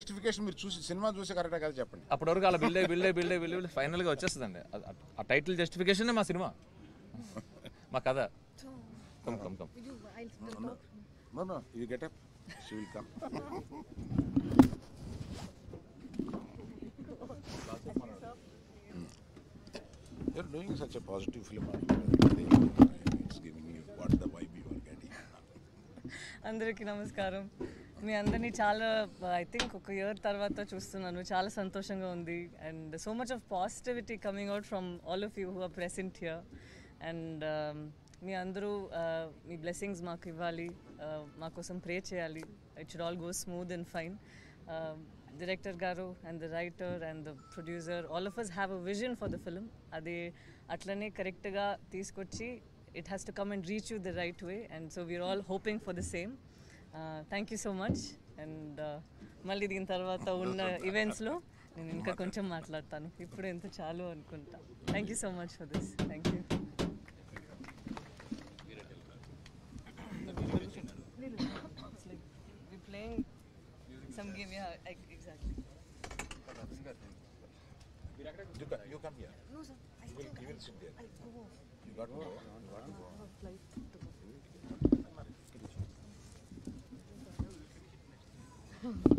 Justification మీరు చూసి cinema చూసి కరెక్టా కదా చెప్పండి అప్పటి వరకు అలా బిల్డే బిల్డే బిల్డే బిల్డే బిల్డే ఫైనల్గా వచ్చేస్తుందండి ఆ- ఆ- ఆ టైటిల్ జస్టిఫికేషన్ మా సినిమా మా కథ come come come You, I'll still talk. No no you get up she will come You're doing such a positive film. It's giving you what the vibe you are getting. అందరికీ నమస్కారం మీ అందరినీ చాలా I think ఒక year తర్వాత చూస్తున్నాను చాలా సంతోషంగా ఉంది and so much of positivity coming out from all of you who are present here and మీ అందరూ uh, మీ బ్లెస్సింగ్స్ మాకు ఇవ్వాలి uh, మా కోసం ప్రే చేయాలి it should all go smooth and fine director గారు and the writer and the producer all of us have a vision for the film అది అట్లనే కరెక్ట్గా తీసుకొచ్చి it has to come and reach you the right way and so we are all hoping for the same thank you so much and మళ్ళీ దీని తర్వాత ఉన్న ఈవెంట్స్లో నేను ఇంకా కొంచెం మాట్లాడతాను ఇప్పుడు ఎంత చాలు అనుకుంటా thank you so much for this thank you playing some game, yeah, ex- exactly. You come, you come here. No, sir. I You will, think you will sit there. I'll go off. You got to go. You got to go. I have a flight to go.